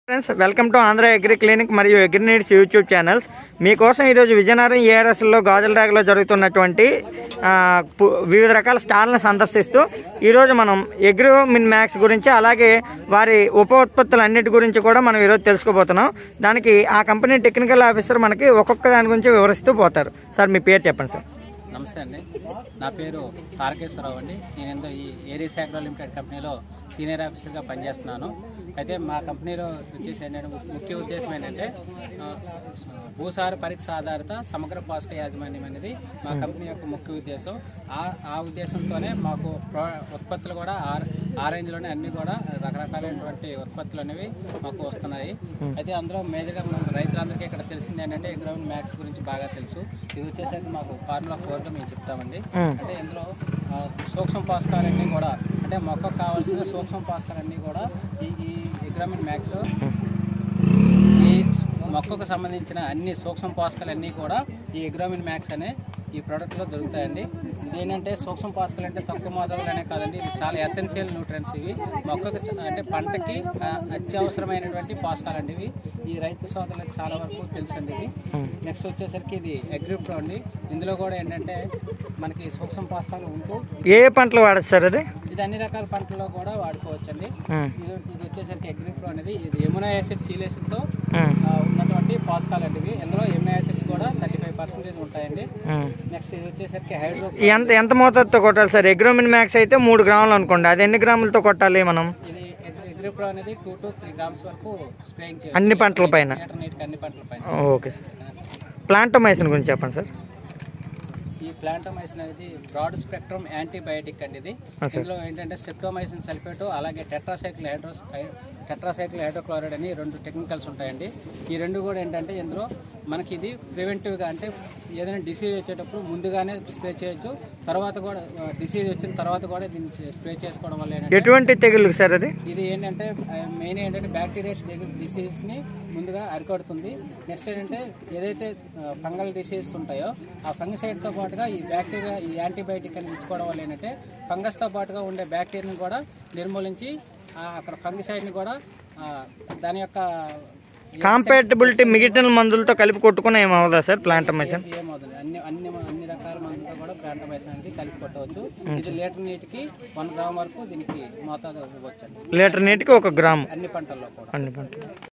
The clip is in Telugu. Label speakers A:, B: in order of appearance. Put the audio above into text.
A: Friends welcome to Andhra agri clinic మరియు అగ్రి నీడ్స్ యూట్యూబ్ ఛానల్స్ మీకోసం ఈరోజు విజయనగరం ఏఆర్ఎస్లో గాజులరాగలో జరుగుతున్నటువంటి ఆ, పు- వివిధ రకాల స్టాల్ను సందర్శిస్తూ ఈరోజు మనం అగ్రో మిన్ మ్యాక్స్ గురించి అలాగే వారి ఉప ఉత్పత్తులు అన్నిటి గురించి కూడా మనం ఈరోజు తెలుసుకోబోతున్నాం దానికి ఆ కంపెనీ టెక్నికల్ ఆఫీసర్ మనకి ఒక్కొక్క దాని గురించి వివరిస్తూ పోతారు సార్ మీ పేరు చెప్పండి సార్
B: నమస్తే అండి నా పేరు తారకేశ్వరరావు అండి నేను ఎంతో ఈ ఏరియస్ అగ్రో లిమిటెడ్ కంపెనీలో సీనియర్ ఆఫీసర్గా పనిచేస్తున్నాను అయితే మా కంపెనీలో వచ్చేసి ఏంటంటే ము- ముఖ్య ఉద్దేశం ఏంటంటే ఆ, స- స- భూసార పరీక్ష ఆధారిత సమగ్ర పోషక యాజమాన్యం అనేది మా కంపెనీ యొక్క ముఖ్య ఉద్దేశం ఆ ఆ ఉద్దేశంతోనే మాకు ప్రో ఉత్పత్తులు కూడా ఆ ఆ రేంజ్లోనే అన్నీ కూడా రకరకాలైనటువంటి ఉత్పత్తులు అనేవి మాకు వస్తున్నాయి అయితే అందులో మేజర్గా మన రైతులందరికీ ఇక్కడ తెలిసింది ఏంటంటే గ్రౌండ్ మ్యాక్స్ గురించి బాగా తెలుసు ఇది వచ్చేసరికి మాకు ఫార్ములా ఫోర్గా మేము చెప్తామండి
A: మ్మ్.
B: అంటే ఇందులో ఆ, సూక్ష్మ పోషకాలన్నీ కూడా అంటే మొక్కకు కావాల్సిన సూక్ష్మ పోషకాలన్నీ కూడా ఈ ఈ ఎగ్రామిన్ మ్యాక్స్ ఈ మొక్కకు సంబంధించిన అన్ని సూక్ష్మ పోషకాలన్నీ కూడా ఈ ఎగ్రామిన్ మ్యాక్స్ అనే ఈ ప్రోడక్ట్లో దొరుకుతాయండి ఇదేంటంటే సూక్ష్మ పోషకాలు అంటే తక్కువ మోతాదులోనే కాదండి ఇది చాలా ఎసెన్షియల్ న్యూట్రియన్స్ ఇవి మొక్కకు చ- అంటే పంటకి ఆ, అత్యవసరమైనటువంటి పోషకాలు అండి ఇవి ఈ రైతు సోదరులకు చాలా వరకు తెలుసండి ఇది నెక్స్ట్ వచ్చేసరికి ఇది అగ్రిప్రో అండి ఇందులో కూడా ఏంటంటే మనకి సూక్ష్మ పోషకాలు ఉంటూ
A: ఏ ఏ పంటలు వాడచ్చు సార్ అది
B: ఇది అన్ని రకాల పంటల్లో కూడా వాడుకోవచ్చండి
A: మ్మ్.
B: ఇది ఇది వచ్చేసరికి అగ్రిప్రో అనేది ఇది ఎమునా యాసిడ్ చీలేసిడ్తో
A: మ్మ్.
B: ఉన్నటువంటి పోషకాలు అండి ఇవి ఇందులో ఎమునా యాసిడ్స్ కూడా థర్టీ ఫైవ్ పర్సెంటేజ్ ఉంటాయండి
A: మ్మ్.
B: నెక్స్ట్ ఇది వచ్చేసరికి హైడ్రో
A: ఎంత ఎంత మోతాదుతో కొట్టాలి సార్ ఎగ్రోమిన్ మ్యాక్స్ అయితే మూడు గ్రాములు అనుకోండి అది ఎన్ని గ్రాములతో కొట్టాలి మనం
B: ఇది అగ్రిప్రో అనేది టూ టు త్రీ గ్రామ్స్ వరకు స్ప్రేయింగ్ చేయాలి
A: అన్ని పంటల పైన
B: లీటర్ నీటికి అన్ని పంటల పైన
A: ఓకే సార్ ప్లాంటోమైసిన్ గురించి చెప్పండి సార్
B: ఈ ప్లాంటోమైసిన్ అనేది బ్రాడ్ స్పెక్ట్రమ్ యాంటీబయాటిక్ అండి ఇది ఇందులో ఏంటంటే సెప్టోమైసిన్ సల్ఫేట్ అలాగే టెట్రాసైక్ల్ హైడ్రోస్ టెట్రాసైక్ల్ హైడ్రోక్లోరైడ్ అని రెండు టెక్నికల్స్ ఉంటాయండి ఈ రెండు కూడా ఏంటంటే ఇందులో మనకి ఇది ప్రివెంటివ్గా అంటే ఏదైనా డిసీజ్ వచ్చేటప్పుడు ముందుగానే స్ప్రే చేయొచ్చు తర్వాత కూడా డిసీజ్ వచ్చిన తర్వాత కూడా దీన్ని స్ప్రే చేసుకోవడం వల్ల ఏంటంటే
A: ఎటువంటి తెగులు సార్ అది
B: ఇది ఏంటంటే మెయిన్ ఏంటంటే బ్యాక్టీరియా డిసీజ్ని ముందుగా అరికడుతుంది నెక్స్ట్ ఏంటంటే ఏదైతే ఫంగల్ డిసీజెస్ ఉంటాయో ఆ ఫంగిసైడ్తో పాటుగా ఈ బ్యాక్టీరియా ఈ యాంటీబయాటిక్ అని ఇచ్చుకోవడం వల్ల ఏంటంటే ఫంగస్తో పాటుగా ఉండే బ్యాక్టీరియాని కూడా నిర్మూలించి ఆ అక్కడ ఫంగిసైడ్ని కూడా ఆ, దాని యొక్క
A: కాంపాటబిలిటీ మిగిలిన మందులతో కలిపి కొట్టుకున్న ఏమవుదా సార్ ప్లాంటోమైసిన్
B: ఏమవుతుంది అన్ని అన్ని అన్ని రకాల మందులతో కూడా ప్లాంటమైసిన్ అనేది కలిపి కొట్టవచ్చు ఇది లీటర్ నీటికి వన్ గ్రామ్ వరకు దీనికి మోతాదు ఇవ్వచ్చు
A: లీటర్ నీటికి ఒక గ్రాము
B: అన్ని పంటల్లో కూడా
A: అన్ని పంటలు